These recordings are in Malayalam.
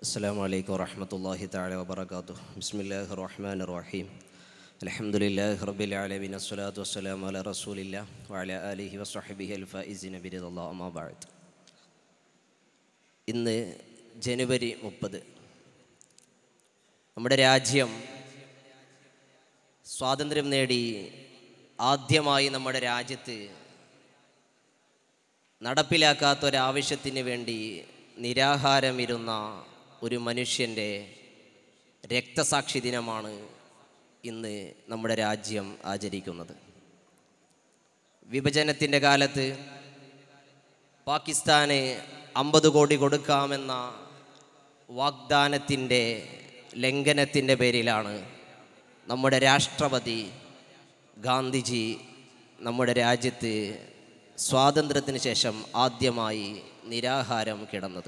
السلام عليكم ورحمة الله تعالى وبركاته بسم الله الرحمن الرحيم الحمد لله رب العالمين الصلاة والسلام على رسول الله وعلى آله وصحبه الفائزين برضا الله أما بعد ഇന്ന് ജനുവരി മുപ്പത് നമ്മുടെ രാജ്യം സ്വാതന്ത്ര്യം നേടി ആദ്യമായി നമ്മുടെ രാജ്യത്ത് നടപ്പിലാക്കാത്ത ഒരാവശ്യത്തിന് വേണ്ടി നിരാഹാരമിരുന്ന ഒരു മനുഷ്യൻ്റെ രക്തസാക്ഷി ദിനമാണ് ഇന്ന് നമ്മുടെ രാജ്യം ആചരിക്കുന്നത് വിഭജനത്തിൻ്റെ കാലത്ത് പാകിസ്ഥാന് അമ്പത് കോടി കൊടുക്കാമെന്ന വാഗ്ദാനത്തിൻ്റെ ലംഘനത്തിൻ്റെ പേരിലാണ് നമ്മുടെ രാഷ്ട്രപതി ഗാന്ധിജി നമ്മുടെ രാജ്യത്ത് സ്വാതന്ത്ര്യത്തിന് ശേഷം ആദ്യമായി നിരാഹാരം കിടന്നത്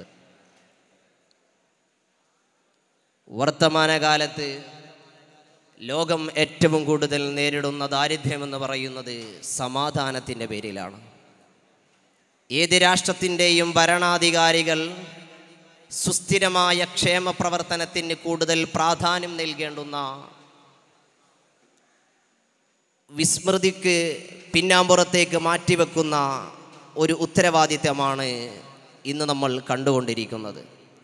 വർത്തമാനകാലത്ത് ലോകം ഏറ്റവും കൂടുതൽ നേരിടുന്ന ദാരിദ്ര്യമെന്ന് പറയുന്നത് സമാധാനത്തിൻ്റെ പേരിലാണ് ഏത് രാഷ്ട്രത്തിൻ്റെയും ഭരണാധികാരികൾ സുസ്ഥിരമായ ക്ഷേമ പ്രവർത്തനത്തിന് കൂടുതൽ പ്രാധാന്യം നൽകേണ്ടുന്ന വിസ്മൃതിക്ക് പിന്നാമ്പുറത്തേക്ക് മാറ്റിവെക്കുന്ന ഒരു ഉത്തരവാദിത്തമാണ് ഇന്ന് നമ്മൾ കണ്ടുകൊണ്ടിരിക്കുന്നത്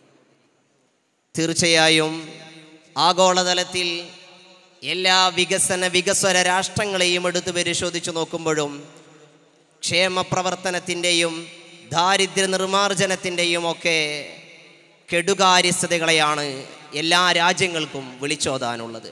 തീർച്ചയായും ആഗോളതലത്തിൽ എല്ലാ വികസന വികസ്വര രാഷ്ട്രങ്ങളെയും എടുത്ത് പരിശോധിച്ച് നോക്കുമ്പോഴും ക്ഷേമ പ്രവർത്തനത്തിൻ്റെയും ദാരിദ്ര്യ നിർമ്മാർജ്ജനത്തിൻ്റെയും ഒക്കെ കെടുകാര്യസ്ഥതകളെയാണ് എല്ലാ രാജ്യങ്ങൾക്കും വിളിച്ചോതാനുള്ളത്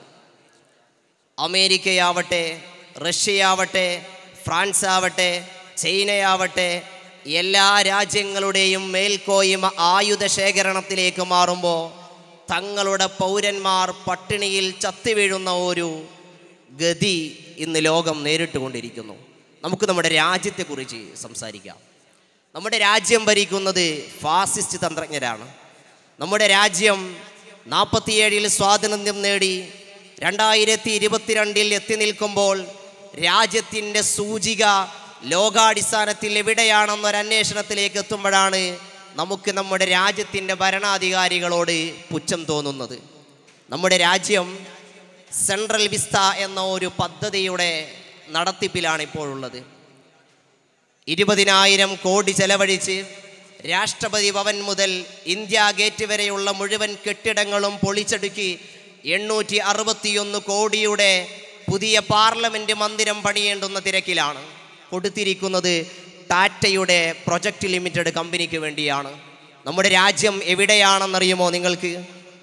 അമേരിക്കയാവട്ടെ റഷ്യയാവട്ടെ ഫ്രാൻസ് ആവട്ടെ ചൈനയാവട്ടെ എല്ലാ രാജ്യങ്ങളുടെയും മേൽക്കോയ്മ ആയുധ ശേഖരണത്തിലേക്ക് മാറുമ്പോൾ തങ്ങളുടെ പൗരന്മാർ പട്ടിണിയിൽ ചത്തുവീഴുന്ന ഒരു ഗതി ഇന്ന് ലോകം നേരിട്ടുകൊണ്ടിരിക്കുന്നു നമുക്ക് നമ്മുടെ രാജ്യത്തെക്കുറിച്ച് സംസാരിക്കാം നമ്മുടെ രാജ്യം ഭരിക്കുന്നത് ഫാസിസ്റ്റ് തന്ത്രജ്ഞരാണ് നമ്മുടെ രാജ്യം നാൽപ്പത്തിയേഴിൽ സ്വാതന്ത്ര്യം നേടി രണ്ടായിരത്തി ഇരുപത്തിരണ്ടിൽ എത്തി നിൽക്കുമ്പോൾ രാജ്യത്തിൻ്റെ സൂചിക ലോകാടിസ്ഥാനത്തിൽ എവിടെയാണെന്നൊരു അന്വേഷണത്തിലേക്ക് എത്തുമ്പോഴാണ് നമുക്ക് നമ്മുടെ രാജ്യത്തിൻ്റെ ഭരണാധികാരികളോട് പുച്ഛം തോന്നുന്നത് നമ്മുടെ രാജ്യം സെൻട്രൽ വിസ്ത എന്ന ഒരു പദ്ധതിയുടെ നടത്തിപ്പിലാണ് ഇപ്പോഴുള്ളത് ഇരുപതിനായിരം കോടി ചെലവഴിച്ച് രാഷ്ട്രപതി ഭവൻ മുതൽ ഇന്ത്യ ഗേറ്റ് വരെയുള്ള മുഴുവൻ കെട്ടിടങ്ങളും പൊളിച്ചടുക്കി എണ്ണൂറ്റി അറുപത്തിയൊന്ന് കോടിയുടെ പുതിയ പാർലമെൻറ്റ് മന്ദിരം പണിയേണ്ടുന്ന തിരക്കിലാണ് കൊടുത്തിരിക്കുന്നത് ടാറ്റയുടെ പ്രൊജക്റ്റ് ലിമിറ്റഡ് കമ്പനിക്ക് വേണ്ടിയാണ് നമ്മുടെ രാജ്യം എവിടെയാണെന്നറിയുമോ നിങ്ങൾക്ക്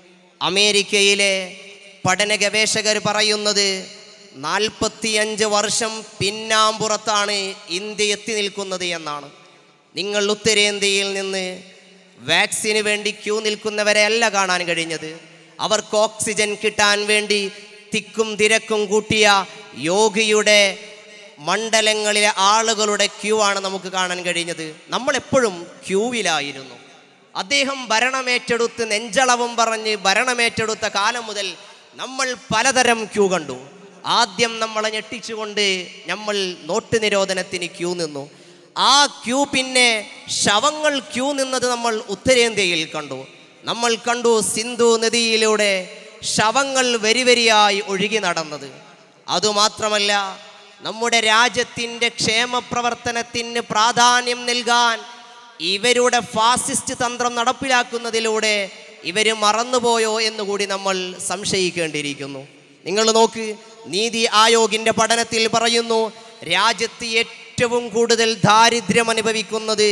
അമേരിക്കയിലെ പഠന ഗവേഷകർ പറയുന്നത് നാൽപ്പത്തിയഞ്ച് വർഷം പിന്നാമ്പുറത്താണ് ഇന്ത്യ എത്തി നിൽക്കുന്നത് എന്നാണ് നിങ്ങൾ ഉത്തരേന്ത്യയിൽ നിന്ന് വാക്സിന് വേണ്ടി ക്യൂ നിൽക്കുന്നവരെ അല്ല കാണാൻ കഴിഞ്ഞത് അവർക്ക് ഓക്സിജൻ കിട്ടാൻ വേണ്ടി തിക്കും തിരക്കും കൂട്ടിയ യോഗിയുടെ മണ്ഡലങ്ങളിലെ ആളുകളുടെ ക്യൂ ആണ് നമുക്ക് കാണാൻ കഴിഞ്ഞത് നമ്മളെപ്പോഴും ക്യൂവിലായിരുന്നു അദ്ദേഹം ഭരണമേറ്റെടുത്ത് നെഞ്ചളവും പറഞ്ഞ് ഭരണമേറ്റെടുത്ത കാലം മുതൽ നമ്മൾ പലതരം ക്യൂ കണ്ടു ആദ്യം നമ്മളെ ഞെട്ടിച്ചുകൊണ്ട് നമ്മൾ നോട്ട് നിരോധനത്തിന് ക്യൂ നിന്നു ആ ക്യൂ പിന്നെ ശവങ്ങൾ ക്യൂ നിന്നത് നമ്മൾ ഉത്തരേന്ത്യയിൽ കണ്ടു നമ്മൾ കണ്ടു സിന്ധു നദിയിലൂടെ ശവങ്ങൾ വരി വരിയായി ഒഴുകി നടന്നത് അതുമാത്രമല്ല നമ്മുടെ രാജ്യത്തിൻ്റെ ക്ഷേമ പ്രവർത്തനത്തിന് പ്രാധാന്യം നൽകാൻ ഇവരുടെ ഫാസിസ്റ്റ് തന്ത്രം നടപ്പിലാക്കുന്നതിലൂടെ ഇവർ മറന്നുപോയോ എന്നുകൂടി നമ്മൾ സംശയിക്കേണ്ടിയിരിക്കുന്നു നിങ്ങൾ നോക്ക് നീതി ആയോഗിൻ്റെ പഠനത്തിൽ പറയുന്നു രാജ്യത്ത് ഏറ്റവും കൂടുതൽ ദാരിദ്ര്യം അനുഭവിക്കുന്നത്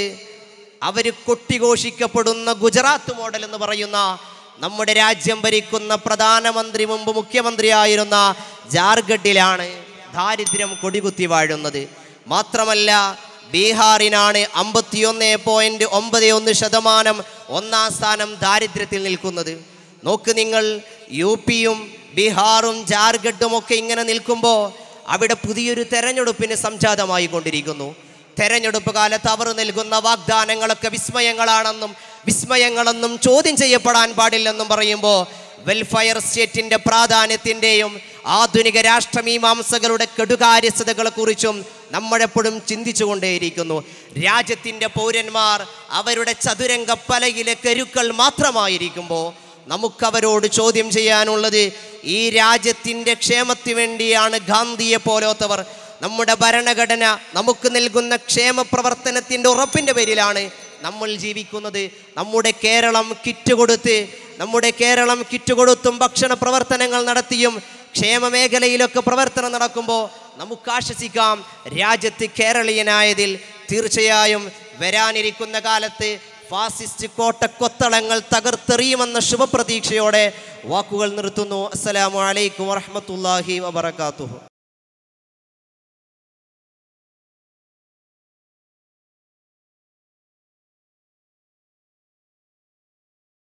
അവർ കൊട്ടിഘോഷിക്കപ്പെടുന്ന ഗുജറാത്ത് മോഡൽ എന്ന് പറയുന്ന നമ്മുടെ രാജ്യം ഭരിക്കുന്ന പ്രധാനമന്ത്രി മുമ്പ് മുഖ്യമന്ത്രിയായിരുന്ന ജാർഖണ്ഡിലാണ് ദാരിദ്ര്യം കൊടികുത്തി വാഴുന്നത് മാത്രമല്ല ബീഹാറിനാണ് അമ്പത്തിയൊന്ന് പോയിന്റ് ഒമ്പത് ഒന്ന് ശതമാനം ഒന്നാം സ്ഥാനം ദാരിദ്ര്യത്തിൽ നിൽക്കുന്നത് നോക്ക് നിങ്ങൾ യു പിയും ബീഹാറും ജാർഖണ്ഡും ഒക്കെ ഇങ്ങനെ നിൽക്കുമ്പോൾ അവിടെ പുതിയൊരു തെരഞ്ഞെടുപ്പിന് സംജാതമായി കൊണ്ടിരിക്കുന്നു തെരഞ്ഞെടുപ്പ് കാലത്ത് അവർ നൽകുന്ന വാഗ്ദാനങ്ങളൊക്കെ വിസ്മയങ്ങളാണെന്നും വിസ്മയങ്ങളെന്നും ചോദ്യം ചെയ്യപ്പെടാൻ പാടില്ലെന്നും പറയുമ്പോൾ വെൽഫെയർ സ്റ്റേറ്റിൻ്റെ പ്രാധാന്യത്തിൻ്റെയും ആധുനിക രാഷ്ട്രമീമാംസകളുടെ കെടുകാര്യസ്ഥതകളെക്കുറിച്ചും നമ്മളെപ്പോഴും ചിന്തിച്ചുകൊണ്ടേയിരിക്കുന്നു രാജ്യത്തിൻ്റെ പൗരന്മാർ അവരുടെ ചതുരംഗ പലയിലെ കരുക്കൾ മാത്രമായിരിക്കുമ്പോൾ നമുക്കവരോട് ചോദ്യം ചെയ്യാനുള്ളത് ഈ രാജ്യത്തിൻ്റെ ക്ഷേമത്തിന് വേണ്ടിയാണ് ഗാന്ധിയെ പോലോത്തവർ നമ്മുടെ ഭരണഘടന നമുക്ക് നൽകുന്ന ക്ഷേമ പ്രവർത്തനത്തിൻ്റെ ഉറപ്പിൻ്റെ പേരിലാണ് നമ്മൾ ജീവിക്കുന്നത് നമ്മുടെ കേരളം കിറ്റ് കൊടുത്ത് നമ്മുടെ കേരളം കിറ്റ് കൊടുത്തും ഭക്ഷണ പ്രവർത്തനങ്ങൾ നടത്തിയും ക്ഷേമ മേഖലയിലൊക്കെ പ്രവർത്തനം നടക്കുമ്പോൾ നമുക്ക് ആശ്വസിക്കാം രാജ്യത്ത് കേരളീയനായതിൽ തീർച്ചയായും വരാനിരിക്കുന്ന കാലത്ത് ഫാസിസ്റ്റ് കോട്ടക്കൊത്തളങ്ങൾ തകർത്തെറിയുമെന്ന ശുഭപ്രതീക്ഷയോടെ വാക്കുകൾ നിർത്തുന്നു അസ്സലാമു അലൈക്കും വറഹ്മത്തുള്ളാഹി വബറകാതുഹു